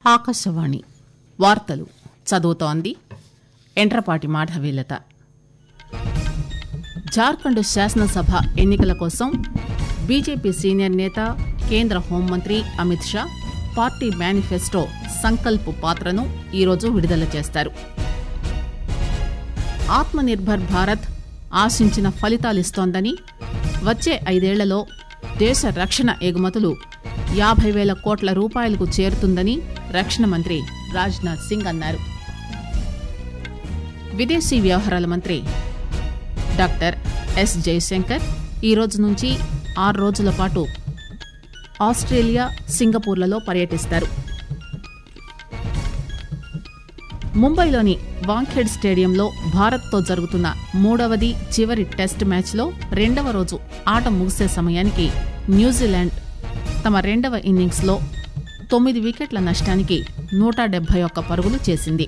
ఆకాశవాణి వార్తలు చదువుతోంది ఎంట్రపాటి మాధవీలత జార్ఖండ్ శాసనసభ ఎన్నికల కోసం బీజేపీ సీనియర్ నేత కేంద్ర హోంమంత్రి అమిత్ షా పార్టీ మేనిఫెస్టో సంకల్ప్ పాత్రను ఈరోజు విడుదల చేస్తారు ఆత్మనిర్భర్ భారత్ ఆశించిన ఫలితాలిస్తోందని వచ్చే ఐదేళ్లలో దేశ రక్షణ ఎగుమతులు యాభై వేల కోట్ల రూపాయలకు చేరుతుందని రక్షణ మంత్రి రాజ్నాథ్ సింగ్ అన్నారు విదేశీ వ్యవహారాల మంత్రి డాక్టర్ ఎస్ జయశంకర్ ఈ రోజు నుంచి ఆరు రోజుల పాటు ఆస్ట్రేలియా సింగపూర్లలో పర్యటిస్తారు ముంబైలోని వాంఖేడ్ స్టేడియంలో భారత్తో జరుగుతున్న మూడవది చివరి టెస్ట్ మ్యాచ్లో రెండవ రోజు ఆట ముగిసే సమయానికి న్యూజిలాండ్ తమ రెండవ ఇన్నింగ్స్లో తొమ్మిది వికెట్ల నష్టానికి నూట డెబ్బై ఒక్క పరుగులు చేసింది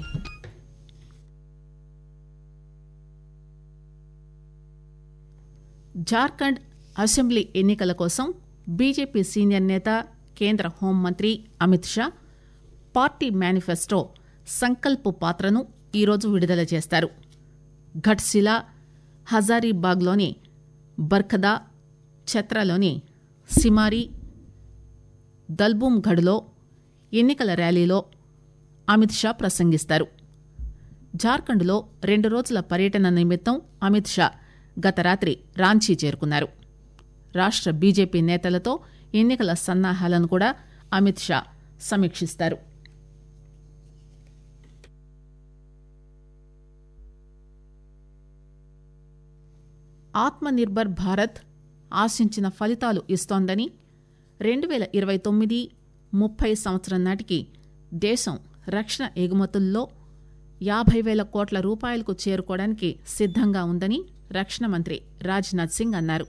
జార్ఖండ్ అసెంబ్లీ ఎన్నికల కోసం బీజేపీ సీనియర్ నేత కేంద్ర హోంమంత్రి అమిత్ షా పార్టీ మేనిఫెస్టో సంకల్ప్ పాత్రను ఈరోజు విడుదల చేస్తారు ఘట్సిలా హజారీబాగ్లోని బర్ఖదా ఛత్రాలోని సిమారి దల్బూమ్గఢ్లో ఎన్నికల ర్యాలీలో అమిత్ షా ప్రసంగిస్తారు జార్ఖండ్లో రెండు రోజుల పర్యటన నిమిత్తం అమిత్ షా గత రాత్రి రాంచీ చేరుకున్నారు రాష్ట్ర బీజేపీ నేతలతో ఎన్నికల సన్నాహాలను కూడా అమిత్ షా సమీక్షిస్తారు ఆత్మనిర్భర్ భారత్ ఆశించిన ఫలితాలు ఇస్తోందని రెండు వేల ఇరవై తొమ్మిది ముప్పై సంవత్సరం నాటికి దేశం రక్షణ ఎగుమతుల్లో యాభై వేల కోట్ల రూపాయలకు చేరుకోవడానికి సిద్దంగా ఉందని రక్షణ మంత్రి రాజ్నాథ్ సింగ్ అన్నారు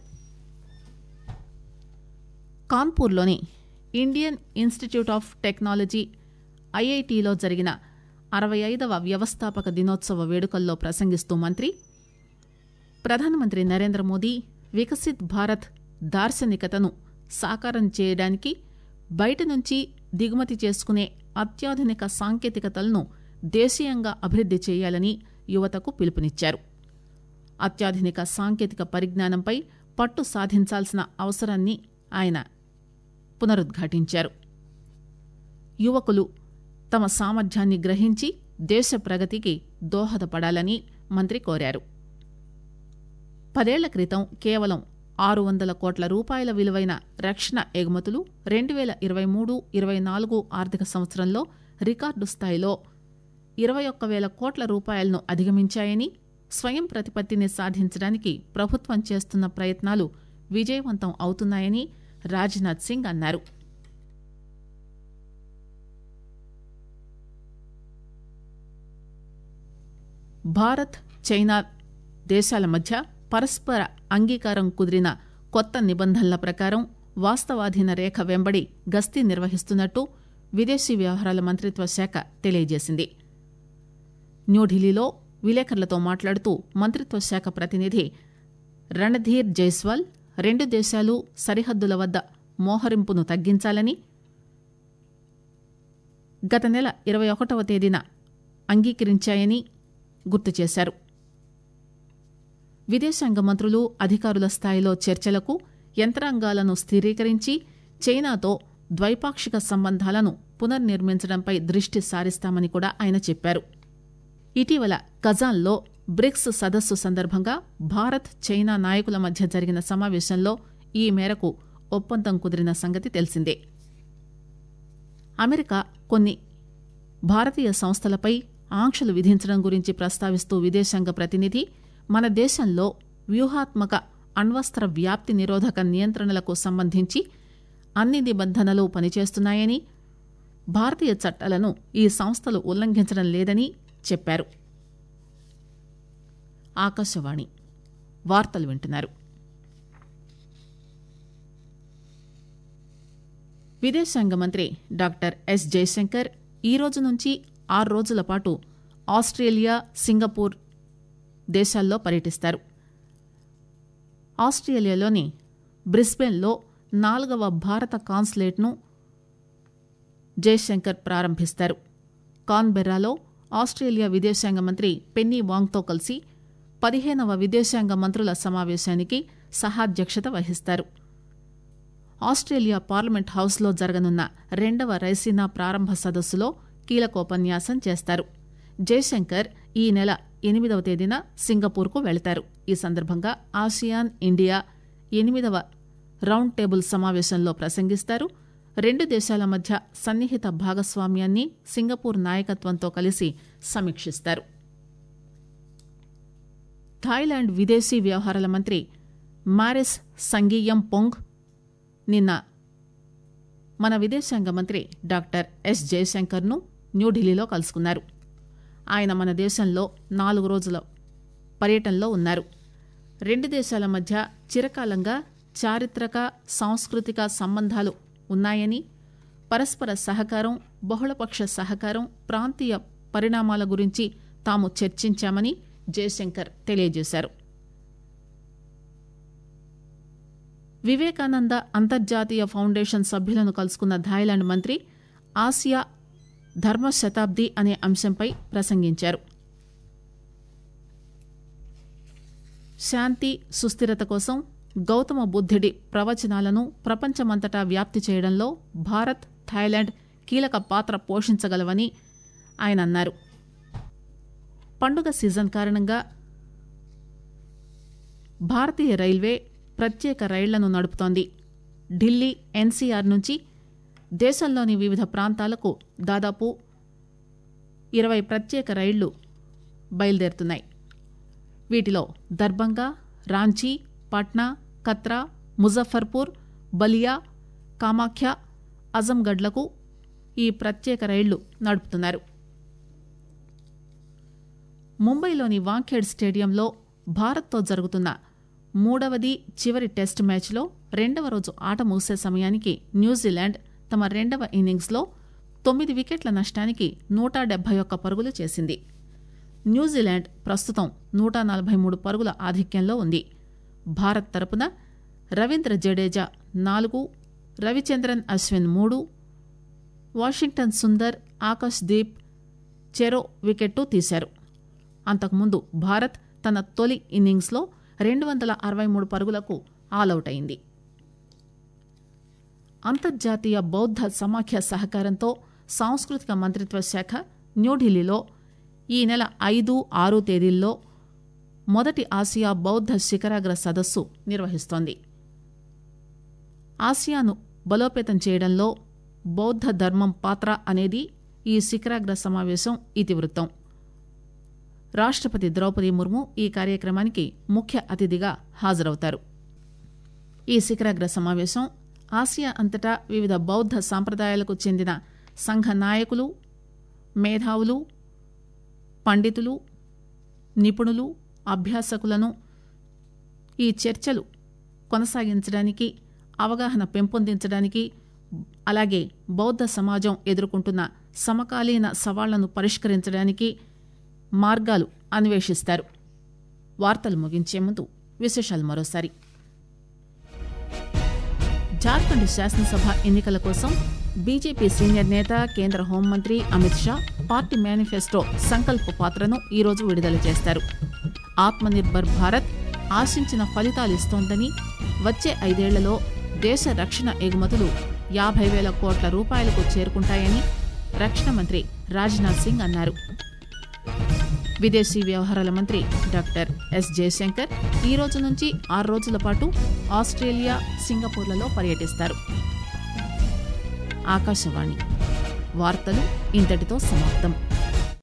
కాన్పూర్లోని ఇండియన్ ఇన్స్టిట్యూట్ ఆఫ్ టెక్నాలజీ ఐఐటిలో జరిగిన అరవై ఐదవ వ్యవస్థాపక దినోత్సవ వేడుకల్లో ప్రసంగిస్తూ మంత్రి ప్రధానమంత్రి నరేంద్ర మోదీ వికసిత్ భారత్ దార్శనికతను సాకారం చేయడానికి బయట నుంచి దిగుమతి చేసుకునే అత్యాధునిక సాంకేతికతలను దేశీయంగా అభివృద్ది చేయాలని యువతకు పిలుపునిచ్చారు అత్యాధునిక సాంకేతిక పరిజ్ఞానంపై పట్టు సాధించాల్సిన అవసరాన్ని ఆయన పునరుద్ఘాటించారు యువకులు తమ సామర్థ్యాన్ని గ్రహించి దేశ ప్రగతికి దోహదపడాలని మంత్రి కోరారు పదేళ్ల క్రితం కేవలం ఆరు వందల కోట్ల రూపాయల విలువైన రక్షణ ఎగుమతులు రెండు వేల ఇరవై మూడు ఇరవై నాలుగు ఆర్థిక సంవత్సరంలో రికార్డు స్థాయిలో ఇరవై ఒక్క వేల కోట్ల రూపాయలను అధిగమించాయని స్వయం ప్రతిపత్తిని సాధించడానికి ప్రభుత్వం చేస్తున్న ప్రయత్నాలు విజయవంతం అవుతున్నాయని రాజ్నాథ్ సింగ్ అన్నారు భారత్ చైనా దేశాల మధ్య పరస్పర అంగీకారం కుదిరిన కొత్త నిబంధనల ప్రకారం వాస్తవాధీన రేఖ వెంబడి గస్తీ నిర్వహిస్తున్నట్టు విదేశీ వ్యవహారాల మంత్రిత్వ శాఖ తెలియజేసింది న్యూఢిల్లీలో విలేకరులతో మాట్లాడుతూ మంత్రిత్వ శాఖ ప్రతినిధి రణధీర్ జైస్వాల్ రెండు దేశాలు సరిహద్దుల వద్ద మోహరింపును తగ్గించాలని గత నెల ఇరవై ఒకటవ తేదీన అంగీకరించాయని గుర్తు చేశారు విదేశాంగ మంత్రులు అధికారుల స్థాయిలో చర్చలకు యంత్రాంగాలను స్థిరీకరించి చైనాతో ద్వైపాక్షిక సంబంధాలను పునర్నిర్మించడంపై దృష్టి సారిస్తామని కూడా ఆయన చెప్పారు ఇటీవల కజాన్లో బ్రిక్స్ సదస్సు సందర్భంగా భారత్ చైనా నాయకుల మధ్య జరిగిన సమావేశంలో ఈ మేరకు ఒప్పందం కుదిరిన సంగతి తెలిసిందే అమెరికా కొన్ని భారతీయ సంస్థలపై ఆంక్షలు విధించడం గురించి ప్రస్తావిస్తూ విదేశాంగ ప్రతినిధి మన దేశంలో వ్యూహాత్మక అణ్వస్త్ర వ్యాప్తి నిరోధక నియంత్రణలకు సంబంధించి అన్ని నిబంధనలు పనిచేస్తున్నాయని భారతీయ చట్టాలను ఈ సంస్థలు ఉల్లంఘించడం లేదని చెప్పారు ఆకాశవాణి వార్తలు వింటున్నారు విదేశాంగ మంత్రి డాక్టర్ ఎస్ జయశంకర్ ఈ రోజు నుంచి ఆరు రోజుల పాటు ఆస్ట్రేలియా సింగపూర్ దేశాల్లో పర్యటిస్తారు ఆస్ట్రేలియాలోని బ్రిస్బెన్లో నాలుగవ భారత కాన్సులేట్ను జయశంకర్ ప్రారంభిస్తారు కాన్బెర్రాలో ఆస్ట్రేలియా విదేశాంగ మంత్రి పెన్నీ వాంగ్తో కలిసి పదిహేనవ విదేశాంగ మంత్రుల సమావేశానికి సహాధ్యక్షత వహిస్తారు ఆస్ట్రేలియా పార్లమెంట్ హౌస్లో జరగనున్న రెండవ రైసీనా ప్రారంభ సదస్సులో కీలకోపన్యాసం చేస్తారు జయశంకర్ ఈ నెల ఎనిమిదవ తేదీన సింగపూర్కు వెళతారు ఈ సందర్భంగా ఆసియాన్ ఇండియా ఎనిమిదవ రౌండ్ టేబుల్ సమావేశంలో ప్రసంగిస్తారు రెండు దేశాల మధ్య సన్నిహిత భాగస్వామ్యాన్ని సింగపూర్ నాయకత్వంతో కలిసి సమీక్షిస్తారు థాయిలాండ్ విదేశీ వ్యవహారాల మంత్రి మారిస్ సంగీయం పొంగ్ నిన్న మన విదేశాంగ మంత్రి డాక్టర్ ఎస్ జయశంకర్ను న్యూఢిల్లీలో కలుసుకున్నారు ఆయన మన దేశంలో నాలుగు రోజుల పర్యటనలో ఉన్నారు రెండు దేశాల మధ్య చిరకాలంగా చారిత్రక సాంస్కృతిక సంబంధాలు ఉన్నాయని పరస్పర సహకారం బహుళపక్ష సహకారం ప్రాంతీయ పరిణామాల గురించి తాము చర్చించామని జయశంకర్ తెలియజేశారు వివేకానంద అంతర్జాతీయ ఫౌండేషన్ సభ్యులను కలుసుకున్న థాయిలాండ్ మంత్రి ఆసియా ధర్మ శతాబ్ది అనే అంశంపై ప్రసంగించారు శాంతి సుస్థిరత కోసం గౌతమ బుద్ధుడి ప్రవచనాలను ప్రపంచమంతటా వ్యాప్తి చేయడంలో భారత్ థాయిలాండ్ కీలక పాత్ర పోషించగలవని ఆయన అన్నారు పండుగ సీజన్ కారణంగా భారతీయ రైల్వే ప్రత్యేక రైళ్లను నడుపుతోంది ఢిల్లీ ఎన్సీఆర్ నుంచి దేశంలోని వివిధ ప్రాంతాలకు దాదాపు ఇరవై ప్రత్యేక రైళ్లు బయలుదేరుతున్నాయి వీటిలో దర్బంగా రాంచీ పట్నా కత్రా ముజఫర్పూర్ బలియా కామాఖ్య అజంగఢ్లకు ఈ ప్రత్యేక రైళ్లు నడుపుతున్నారు ముంబైలోని వాంఖేడ్ స్టేడియంలో భారత్తో జరుగుతున్న మూడవది చివరి టెస్ట్ మ్యాచ్లో రెండవ రోజు ఆట ముగిసే సమయానికి న్యూజిలాండ్ తమ రెండవ ఇన్నింగ్స్లో తొమ్మిది వికెట్ల నష్టానికి నూట డెబ్బై ఒక్క పరుగులు చేసింది న్యూజిలాండ్ ప్రస్తుతం నూట నలభై మూడు పరుగుల ఆధిక్యంలో ఉంది భారత్ తరపున రవీంద్ర జడేజా నాలుగు రవిచంద్రన్ అశ్విన్ మూడు వాషింగ్టన్ సుందర్ ఆకాశ్ దీప్ చెరో వికెట్టు తీశారు అంతకుముందు భారత్ తన తొలి ఇన్నింగ్స్లో రెండు వందల అరవై మూడు పరుగులకు ఆలౌట్ అయింది అంతర్జాతీయ బౌద్ధ సమాఖ్య సహకారంతో సాంస్కృతిక మంత్రిత్వ శాఖ న్యూఢిల్లీలో ఈ నెల ఐదు ఆరు తేదీల్లో మొదటి ఆసియా బౌద్ధ శిఖరాగ్ర సదస్సు నిర్వహిస్తోంది ఆసియాను బలోపేతం చేయడంలో బౌద్ధ ధర్మం పాత్ర అనేది ఈ శిఖరాగ్ర సమావేశం ఇతివృత్తం రాష్టపతి ద్రౌపది ముర్ము ఈ కార్యక్రమానికి ముఖ్య అతిథిగా హాజరవుతారు ఈ శిఖరాగ్ర సమావేశం ఆసియా అంతటా వివిధ బౌద్ధ సాంప్రదాయాలకు చెందిన సంఘ నాయకులు మేధావులు పండితులు నిపుణులు అభ్యాసకులను ఈ చర్చలు కొనసాగించడానికి అవగాహన పెంపొందించడానికి అలాగే బౌద్ధ సమాజం ఎదుర్కొంటున్న సమకాలీన సవాళ్లను పరిష్కరించడానికి మార్గాలు అన్వేషిస్తారు వార్తలు ముగించే ముందు విశేషాలు మరోసారి జార్ఖండ్ శాసనసభ ఎన్నికల కోసం బీజేపీ సీనియర్ నేత కేంద్ర హోంమంత్రి అమిత్ షా పార్టీ మేనిఫెస్టో సంకల్ప పాత్రను ఈరోజు విడుదల చేస్తారు ఆత్మనిర్భర్ భారత్ ఆశించిన ఫలితాలిస్తోందని వచ్చే ఐదేళ్లలో దేశ రక్షణ ఎగుమతులు యాభై వేల కోట్ల రూపాయలకు చేరుకుంటాయని రక్షణ మంత్రి రాజ్నాథ్ సింగ్ అన్నారు విదేశీ వ్యవహారాల మంత్రి డాక్టర్ ఎస్ జయశంకర్ ఈ రోజు నుంచి ఆరు రోజుల పాటు ఆస్ట్రేలియా సింగపూర్లలో పర్యటిస్తారు ఆకాశవాణి వార్తలు ఇంతటితో సమాప్తం